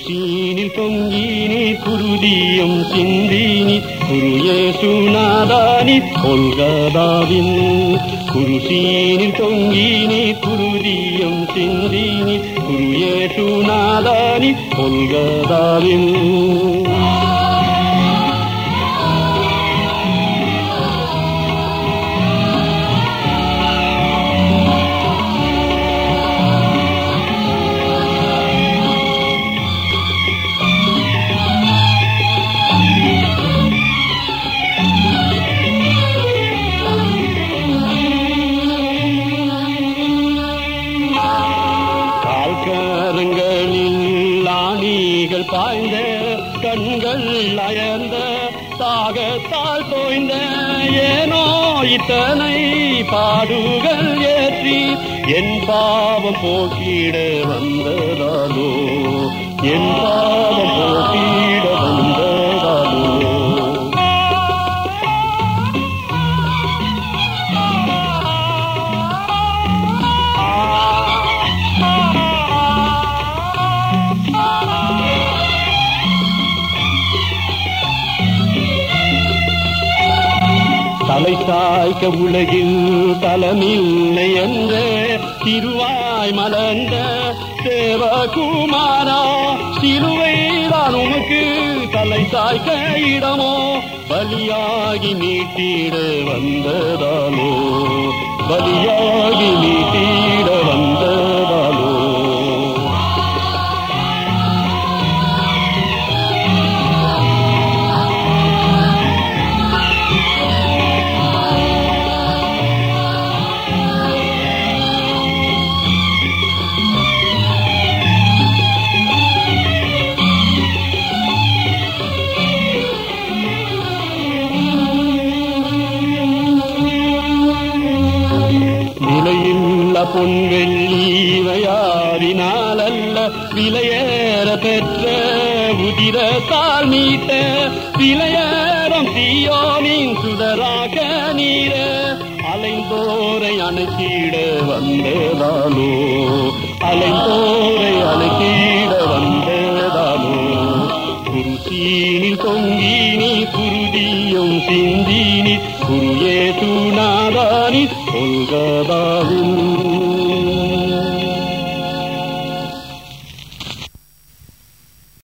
குருசீனில் தொங்கினி குருதியும் சிந்தினி குருயே சுனாதானி கொல்கதாவில் குருசீனில் தொங்கினி குருதியும் சிந்தினி குருயே சுனாதானி கொல்கதாவில் கால்கரங்களில் ஆணிகள் பாய்ந்த கண்கள் அயர்ந்த தாகத்தால் தோய்ந்த ஏனோ இத்தனை பாடுகள் ஏற்றி என் பாவம் போக்கிட வந்ததாலோ என் பாவம் போக்கிட வந்ததாலோ தலை சாய்க்க உலகில் தலமில்லை என்ற திருவாய் மலர்ந்த தேவகுமாரா சிலுவைதான் உமக்கு தலை சாய்க்க இடமோ பலியாகி நீட்டிட வந்ததாலோ பலியாகி நீட்டிட வந்ததாலோ விலையில்ல பொன்வெள்ளி இவையாரினால் அல்ல விலையேற பெற்ற உதிரத்தால் மீட்ட விலையேறம் தீயோனின் சுடராக நீர அலைந்தோரை அணைக்கிட வந்ததாலோ அலைந்தோரை அணைக்கிட வந்ததாலோ குருசீனில் தொங்கினி குருதியும் சிந்தினி குருயே துணாதானி கொல்கதாவில்